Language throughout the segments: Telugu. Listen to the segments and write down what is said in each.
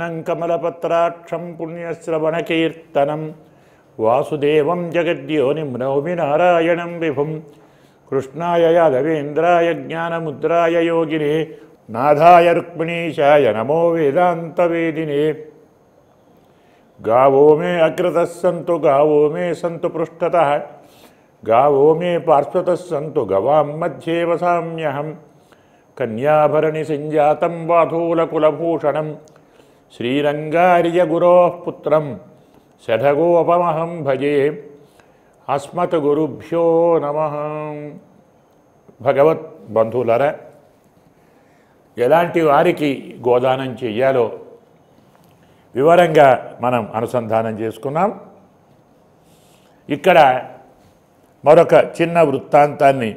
కృష్ణం కమలపత్రాక్షం పుణ్యశ్రవణకీర్తనం వాసుదేవం జగద్యోనిం నౌమి నారాయణం విభుం కృష్ణాయ యాదవేంద్రాయ జ్ఞానముద్రాయ యోగినే నాథాయ రుక్మిణీశాయ నమో వేదాంతవేదినే गावो मे अग्रतः सन्तु गावो मे सन्तु पृष्ठतः गावो मे पार्श्वतः सन्तु गवां मध्ये वसाम्यहं कन्याभरणिसञ्जातं वाधूलकुलभूषणं श्रीरङ्गार्यगुरोः पुत्रं शठगोपमहं भजे अस्मद्गुरुभ्यो नमः భగవత్ బంధువులర ఎలాంటి వారికి గోదానం చెయ్యాలో వివరంగా మనం అనుసంధానం చేసుకున్నాం ఇక్కడ మరొక చిన్న వృత్తాంతాన్ని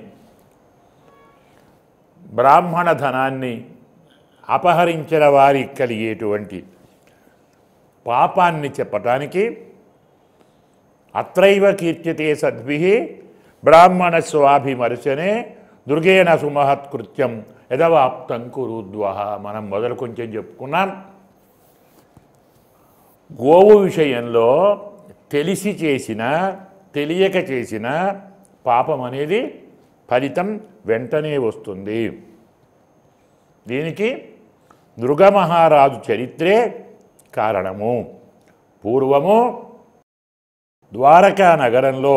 బ్రాహ్మణ ధనాన్ని అపహరించిన వారికి కలిగేటువంటి పాపాన్ని చెప్పటానికి అత్రైవ కీర్తితే సద్భి బ్రాహ్మణ స్వాభిమర్శనే దుర్గేణ సుమహత్కృత్యం యథవాప్తం కురుద్వహ మనం మొదలు కొంచెం చెప్పుకున్నాం గోవు విషయంలో తెలిసి చేసిన తెలియక చేసిన పాపం అనేది ఫలితం వెంటనే వస్తుంది దీనికి నృగమహారాజు చరిత్రే కారణము పూర్వము ద్వారకా నగరంలో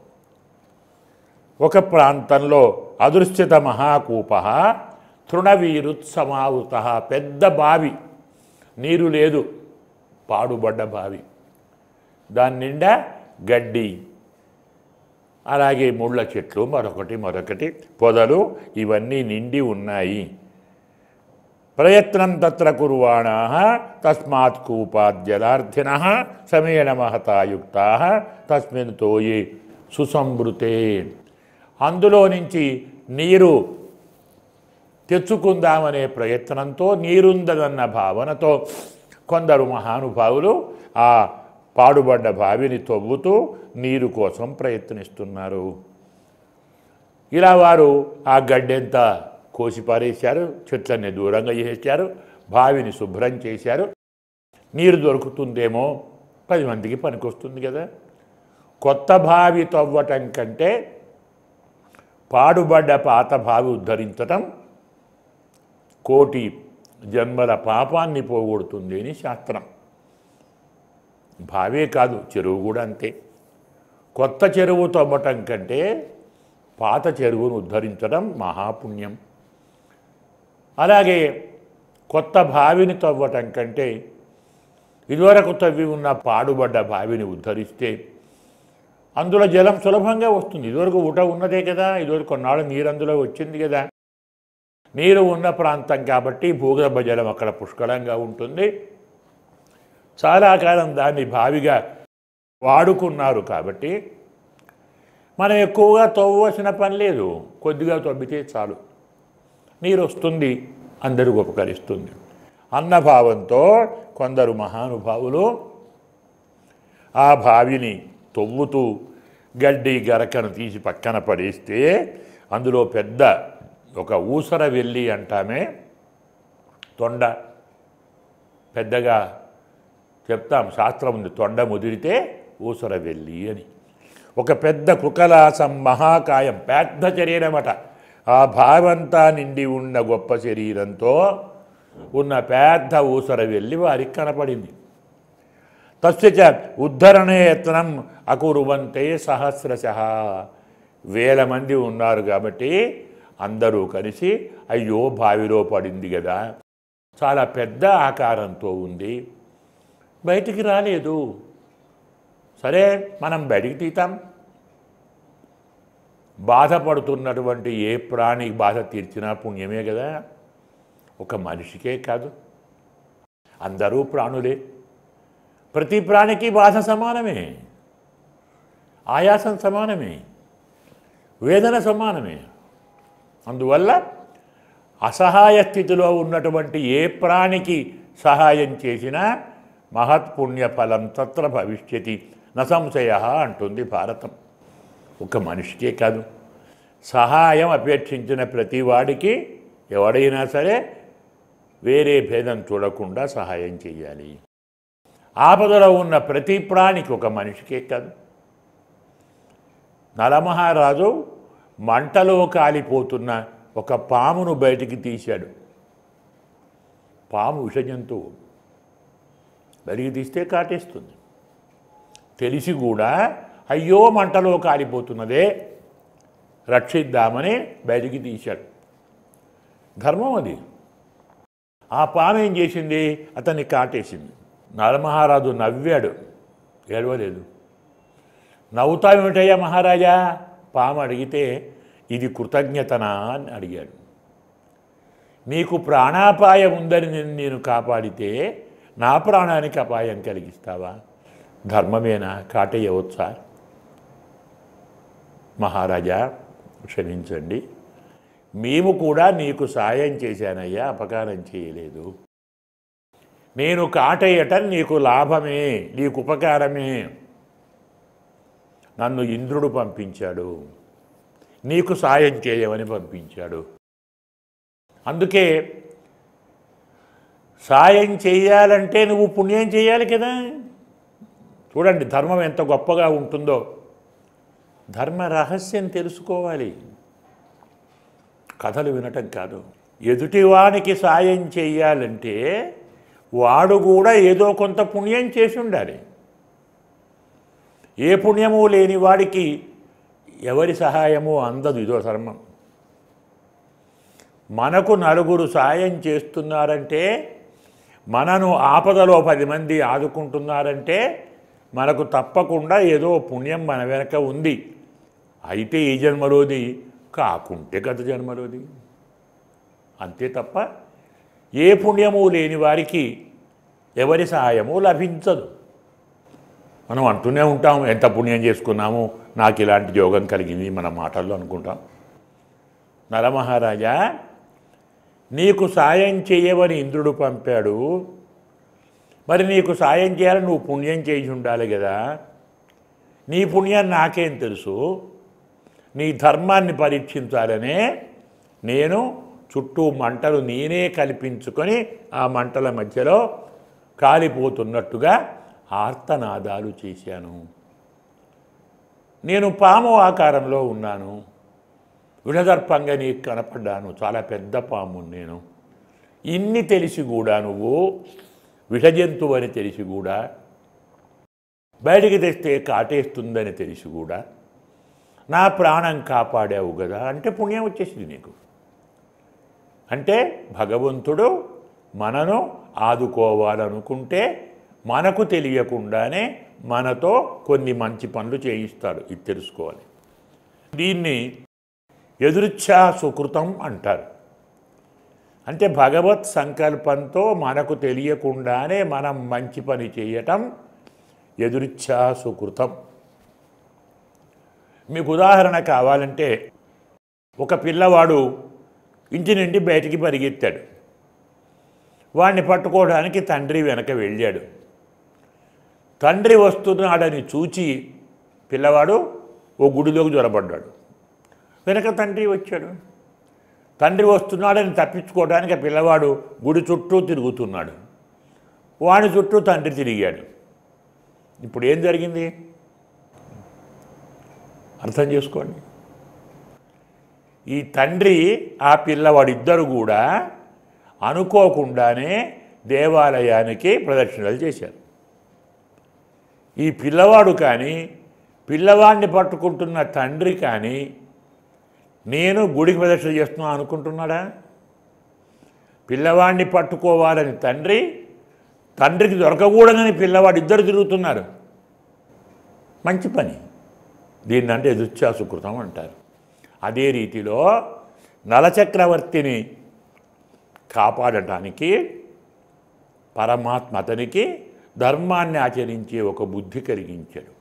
ఒక ప్రాంతంలో అదృశ్యత మహాకూప తృణవీరుత్సమావృత పెద్ద బావి నీరు లేదు పాడుబడ్డ బావి దాని నిండా గడ్డి అలాగే ముళ్ళ చెట్లు మరొకటి మరొకటి పొదలు ఇవన్నీ నిండి ఉన్నాయి ప్రయత్నం తత్ర కుర్వాణా తస్మాత్ కూపాద్జలార్థిన సమేణ మహతాయుక్తా తస్మిన్ తోయే సుసంభృతే అందులో నుంచి నీరు తెచ్చుకుందామనే ప్రయత్నంతో నీరుందదన్న భావనతో కొందరు మహానుభావులు ఆ పాడుబడ్డ బావిని తవ్వుతూ నీరు కోసం ప్రయత్నిస్తున్నారు ఇలా వారు ఆ గడ్డెంతా కోసి పారేశారు చెట్లన్నీ దూరంగా చేశారు బావిని శుభ్రం చేశారు నీరు దొరుకుతుందేమో పది మందికి పనికొస్తుంది కదా కొత్త బావి తవ్వటం కంటే పాడుబడ్డ పాత బావి ఉద్ధరించటం కోటి జన్మల పాపాన్ని పోగొడుతుంది అని శాస్త్రం బావే కాదు చెరువు కూడా అంతే కొత్త చెరువు తవ్వటం కంటే పాత చెరువును ఉద్ధరించడం మహాపుణ్యం అలాగే కొత్త బావిని తవ్వటం కంటే ఇదివరకు తవ్వి ఉన్న పాడుబడ్డ బావిని ఉద్ధరిస్తే అందులో జలం సులభంగా వస్తుంది ఇదివరకు ఊట ఉన్నదే కదా ఇదివరకు కొన్నాళ్ళు నీరు అందులో వచ్చింది కదా నీరు ఉన్న ప్రాంతం కాబట్టి భూగర్భ జలం అక్కడ పుష్కలంగా ఉంటుంది చాలా కాలం దాన్ని బావిగా వాడుకున్నారు కాబట్టి మనం ఎక్కువగా తవ్వవలసిన పని లేదు కొద్దిగా తవ్వితే చాలు నీరు వస్తుంది అందరికి ఉపకరిస్తుంది అన్నభావంతో కొందరు మహానుభావులు ఆ బావిని తవ్వుతూ గడ్డి గరకను తీసి పక్కన పడేస్తే అందులో పెద్ద ఒక ఊసర వెళ్ళి అంటామే తొండ పెద్దగా చెప్తాం శాస్త్రం ఉంది తొండ ముదిరితే ఊసర వెళ్ళి అని ఒక పెద్ద కుకలాసం మహాకాయం పెద్ద శరీరమట ఆ భావంతా నిండి ఉన్న గొప్ప శరీరంతో ఉన్న పెద్ద ఊసర వెళ్ళి వారికి కనపడింది తస్య చ ఉద్ధరణే యత్నం అకురువంతే సహస్రశ వేల మంది ఉన్నారు కాబట్టి అందరూ కలిసి అయ్యో బావిలో పడింది కదా చాలా పెద్ద ఆకారంతో ఉంది బయటికి రాలేదు సరే మనం బయటికి తీతాం బాధపడుతున్నటువంటి ఏ ప్రాణి బాధ తీర్చినా పుణ్యమే కదా ఒక మనిషికే కాదు అందరూ ప్రాణులే ప్రతి ప్రాణికి బాధ సమానమే ఆయాసం సమానమే వేదన సమానమే అందువల్ల అసహాయ స్థితిలో ఉన్నటువంటి ఏ ప్రాణికి సహాయం చేసినా మహత్పుణ్య ఫలం తత్ర భవిష్యతి నసంశయ అంటుంది భారతం ఒక మనిషికే కాదు సహాయం అపేక్షించిన ప్రతి వాడికి ఎవడైనా సరే వేరే భేదం చూడకుండా సహాయం చేయాలి ఆపదలో ఉన్న ప్రతి ప్రాణికి ఒక మనిషికే కాదు నలమహారాజు మంటలో కాలిపోతున్న ఒక పామును బయటికి తీశాడు పాము విష జంతువు బయటికి తీస్తే కాటేస్తుంది తెలిసి కూడా అయ్యో మంటలో కాలిపోతున్నదే రక్షిద్దామని బయటికి తీశాడు ధర్మం అది ఆ పాము ఏం చేసింది అతన్ని కాటేసింది నరమహారాజు నవ్వాడు ఏడవలేదు నవ్వుతావేమిటయ్యా మహారాజా పాము అడిగితే ఇది కృతజ్ఞతనా అని అడిగాడు నీకు ప్రాణాపాయం ఉందని నేను నేను కాపాడితే నా ప్రాణానికి అపాయం కలిగిస్తావా ధర్మమేనా కాటేయవచ్చా మహారాజా క్షమించండి మేము కూడా నీకు సాయం చేశానయ్యా అపకారం చేయలేదు నేను కాటేయటం నీకు లాభమే నీకు ఉపకారమే నన్ను ఇంద్రుడు పంపించాడు నీకు సాయం చేయమని పంపించాడు అందుకే సాయం చేయాలంటే నువ్వు పుణ్యం చేయాలి కదా చూడండి ధర్మం ఎంత గొప్పగా ఉంటుందో ధర్మ రహస్యం తెలుసుకోవాలి కథలు వినటం కాదు ఎదుటివానికి సాయం చేయాలంటే వాడు కూడా ఏదో కొంత పుణ్యం చేసి ఉండాలి ఏ పుణ్యము లేని వాడికి ఎవరి సహాయము అందదు ఇదో ధర్మం మనకు నలుగురు సాయం చేస్తున్నారంటే మనను ఆపదలో పది మంది ఆదుకుంటున్నారంటే మనకు తప్పకుండా ఏదో పుణ్యం మన వెనక ఉంది అయితే ఈ జన్మలోది కాకుంటే గత జన్మలోది అంతే తప్ప ఏ పుణ్యము లేని వారికి ఎవరి సహాయము లభించదు మనం అంటూనే ఉంటాం ఎంత పుణ్యం చేసుకున్నాము నాకు ఇలాంటి యోగం కలిగింది మన మాటల్లో అనుకుంటాం నరమహారాజా నీకు సాయం చేయవని ఇంద్రుడు పంపాడు మరి నీకు సాయం చేయాలని నువ్వు పుణ్యం చేసి ఉండాలి కదా నీ పుణ్యం నాకేం తెలుసు నీ ధర్మాన్ని పరీక్షించాలనే నేను చుట్టూ మంటలు నేనే కల్పించుకొని ఆ మంటల మధ్యలో కాలిపోతున్నట్టుగా ఆర్తనాదాలు చేశాను నేను పాము ఆకారంలో ఉన్నాను విడదర్పంగా నీకు కనపడ్డాను చాలా పెద్ద పాము నేను ఇన్ని తెలిసి కూడా నువ్వు విషజంతువు అని తెలిసి కూడా బయటికి తెస్తే కాటేస్తుందని తెలిసి కూడా నా ప్రాణం కాపాడావు కదా అంటే పుణ్యం వచ్చేసింది నీకు అంటే భగవంతుడు మనను ఆదుకోవాలనుకుంటే మనకు తెలియకుండానే మనతో కొన్ని మంచి పనులు చేయిస్తాడు ఇది తెలుసుకోవాలి దీన్ని ఎదురుచ్ఛా సుకృతం అంటారు అంటే భగవత్ సంకల్పంతో మనకు తెలియకుండానే మనం మంచి పని చేయటం ఎదురుచ్ఛా సుకృతం మీకు ఉదాహరణ కావాలంటే ఒక పిల్లవాడు ఇంటి నుండి బయటికి పరిగెత్తాడు వాడిని పట్టుకోవడానికి తండ్రి వెనక వెళ్ళాడు తండ్రి వస్తున్నాడని చూచి పిల్లవాడు ఓ గుడిలోకి జ్వరపడ్డాడు వెనక తండ్రి వచ్చాడు తండ్రి వస్తున్నాడని తప్పించుకోవడానికి ఆ పిల్లవాడు గుడి చుట్టూ తిరుగుతున్నాడు వాడి చుట్టూ తండ్రి తిరిగాడు ఇప్పుడు ఏం జరిగింది అర్థం చేసుకోండి ఈ తండ్రి ఆ పిల్లవాడిద్దరు కూడా అనుకోకుండానే దేవాలయానికి ప్రదక్షిణలు చేశారు ఈ పిల్లవాడు కానీ పిల్లవాడిని పట్టుకుంటున్న తండ్రి కానీ నేను గుడికి ప్రదక్షిణ చేస్తున్నా అనుకుంటున్నాడా పిల్లవాడిని పట్టుకోవాలని తండ్రి తండ్రికి దొరకకూడదని పిల్లవాడు ఇద్దరు తిరుగుతున్నారు మంచి పని దీన్ని అంటే దుశ్చాసుకృతం అంటారు అదే రీతిలో నలచక్రవర్తిని కాపాడటానికి పరమాత్మ అతనికి ధర్మాన్ని ఆచరించే ఒక బుద్ధి కలిగించాడు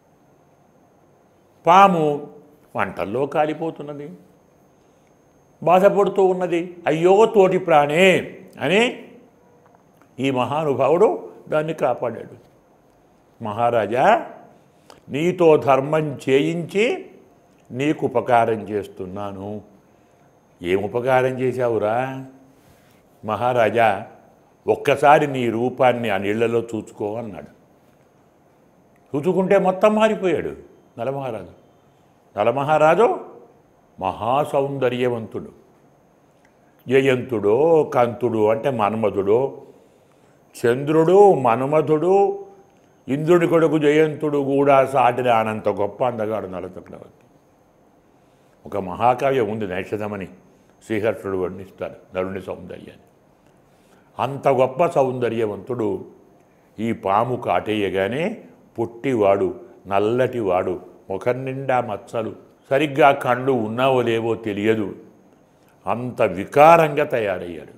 పాము వంటల్లో కాలిపోతున్నది బాధపడుతూ ఉన్నది అయ్యో తోటి ప్రాణే అని ఈ మహానుభావుడు దాన్ని కాపాడాడు మహారాజా నీతో ధర్మం చేయించి నీకు ఉపకారం చేస్తున్నాను ఏం ఉపకారం చేశావురా మహారాజా ఒక్కసారి నీ రూపాన్ని ఆ నీళ్లలో చూసుకో అన్నాడు చూచుకుంటే మొత్తం మారిపోయాడు నలమహారాజు నలమహారాజు మహాసౌందర్యవంతుడు జయంతుడో కంతుడు అంటే మన్మధుడు చంద్రుడు మన్మధుడు ఇంద్రుడి కొడుకు జయంతుడు కూడా సాటిన అనంత గొప్ప అందగాడు నల చక్రవర్తి ఒక మహాకావ్యం ఉంది నైషధమని శ్రీహర్షుడు వర్ణిస్తాడు నరుని సౌందర్యాన్ని అంత గొప్ప సౌందర్యవంతుడు ఈ పాము కాటేయగానే పొట్టివాడు నల్లటివాడు ముఖం నిండా మచ్చలు సరిగ్గా కళ్ళు ఉన్నావో లేవో తెలియదు అంత వికారంగా తయారయ్యాడు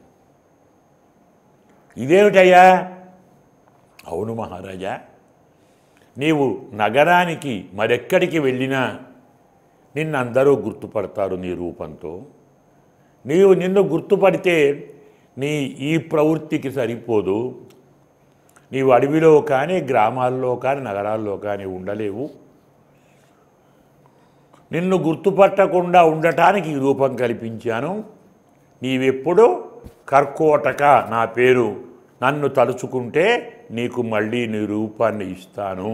ఇదేమిటయ్యా అవును మహారాజా నీవు నగరానికి మరెక్కడికి వెళ్ళినా నిన్నందరూ గుర్తుపడతారు నీ రూపంతో నీవు నిన్ను గుర్తుపడితే నీ ఈ ప్రవృత్తికి సరిపోదు నీవు అడవిలో కానీ గ్రామాల్లో కానీ నగరాల్లో కానీ ఉండలేవు నిన్ను గుర్తుపట్టకుండా ఉండటానికి ఈ రూపం కల్పించాను నీవెప్పుడు కర్కోటక నా పేరు నన్ను తలుచుకుంటే నీకు మళ్ళీ నీ రూపాన్ని ఇస్తాను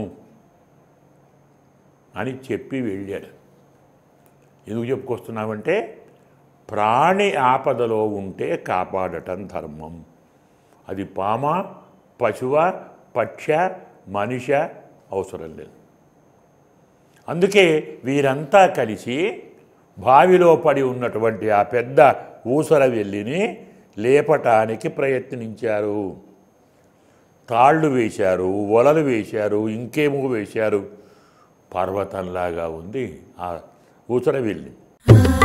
అని చెప్పి వెళ్ళాడు ఎందుకు చెప్పుకొస్తున్నామంటే ప్రాణి ఆపదలో ఉంటే కాపాడటం ధర్మం అది పామ పశువ పక్ష మనిష అవసరం లేదు అందుకే వీరంతా కలిసి బావిలో పడి ఉన్నటువంటి ఆ పెద్ద ఊసర వెళ్ళిని లేపటానికి ప్రయత్నించారు తాళ్ళు వేశారు వలలు వేశారు ఇంకేమో వేశారు పర్వతంలాగా ఉంది ఆ ఊసర వెళ్ళి ఆ